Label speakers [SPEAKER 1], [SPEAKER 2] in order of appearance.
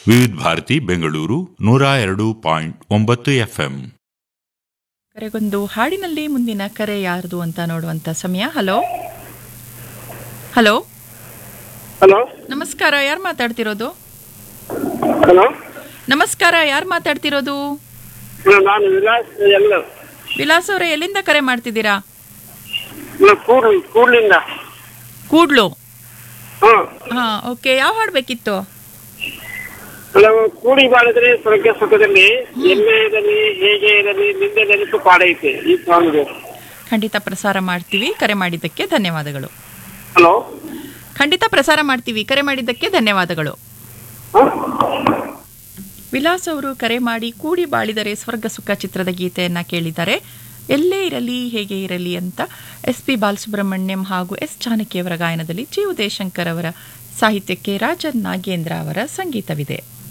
[SPEAKER 1] ವಿವಿಧ ಭಾರತಿ ಬೆಂಗಳೂರು ನೂರ ಎರಡು ಪಾಯಿಂಟ್ ಒಂಬತ್ತು ಎಫ್ಎಂ
[SPEAKER 2] ಕರೆಗೊಂದು ಹಾಡಿನಲ್ಲಿ ಮುಂದಿನ ಕರೆ ಯಾರ್ದು ಅಂತ ನೋಡುವಂತ ಸಮಯ ಹಲೋ ಹಲೋ
[SPEAKER 3] ಹಲೋ
[SPEAKER 2] ನಮಸ್ಕಾರ ಯಾರು ಮಾತಾಡ್ತಿರೋದು
[SPEAKER 3] ಹಲೋ
[SPEAKER 2] ನಮಸ್ಕಾರ ಯಾರು ಮಾತಾಡ್ತಿರೋದು
[SPEAKER 3] ನಾನು ವಿಲಾಸ್ ಎಲ್ಲ
[SPEAKER 2] ವಿಲಾಸ್ ಅವರೇ ಎಲ್ಲಿಂದ ಕರೆ ಮಾಡ್ತಿದ್ದೀರಾ
[SPEAKER 3] ಕೂಡ್ ಕೂಡ್ಲಿಂದ
[SPEAKER 2] ಕೂಡ್ಲು
[SPEAKER 3] ಹಾಂ
[SPEAKER 2] ಹಾ ಓಕೆ ಯಾವ ಹಾಡು ಬೇಕಿತ್ತು
[SPEAKER 3] ನಾವು ಕೂಡಿ ಬಾಳಿದ್ರೆ ಸ್ವರ್ಗ ಸುಖದಲ್ಲಿ ಎಲ್ಲೇ ಇರಲಿ ಹೇಗೆ ಇರಲಿ ನಿಂದೆ ನೆನಪು ಪಾಡೈತೆ ಈ ಸಾಂಗ್
[SPEAKER 2] ಖಂಡಿತ ಪ್ರಸಾರ ಮಾಡ್ತೀವಿ ಕರೆ ಮಾಡಿದ್ದಕ್ಕೆ ಧನ್ಯವಾದಗಳು
[SPEAKER 3] ಹಲೋ
[SPEAKER 2] ಖಂಡಿತ ಪ್ರಸಾರ ಮಾಡ್ತೀವಿ ಕರೆ ಮಾಡಿದ್ದಕ್ಕೆ ಧನ್ಯವಾದಗಳು ವಿಲಾಸ್ ಅವರು ಕರೆ ಮಾಡಿ ಕೂಡಿ ಬಾಳಿದರೆ ಸ್ವರ್ಗ ಸುಖ ಚಿತ್ರದ ಗೀತೆಯನ್ನ ಕೇಳಿದ್ದಾರೆ ಎಲ್ಲೇ ಇರಲಿ ಹೇಗೆ ಇರಲಿ ಅಂತ ಎಸ್ ಪಿ ಬಾಲಸುಬ್ರಹ್ಮಣ್ಯಂ ಹಾಗೂ ಎಸ್ ಜಾನಕಿಯವರ ಗಾಯನದಲ್ಲಿ ಜಿ ಉದಯಶಂಕರ್ ಅವರ ಸಾಹಿತ್ಯಕ್ಕೆ ರಾಜನ್ ನಾಗೇಂದ್ರ ಅವರ ಸಂಗೀತವಿದೆ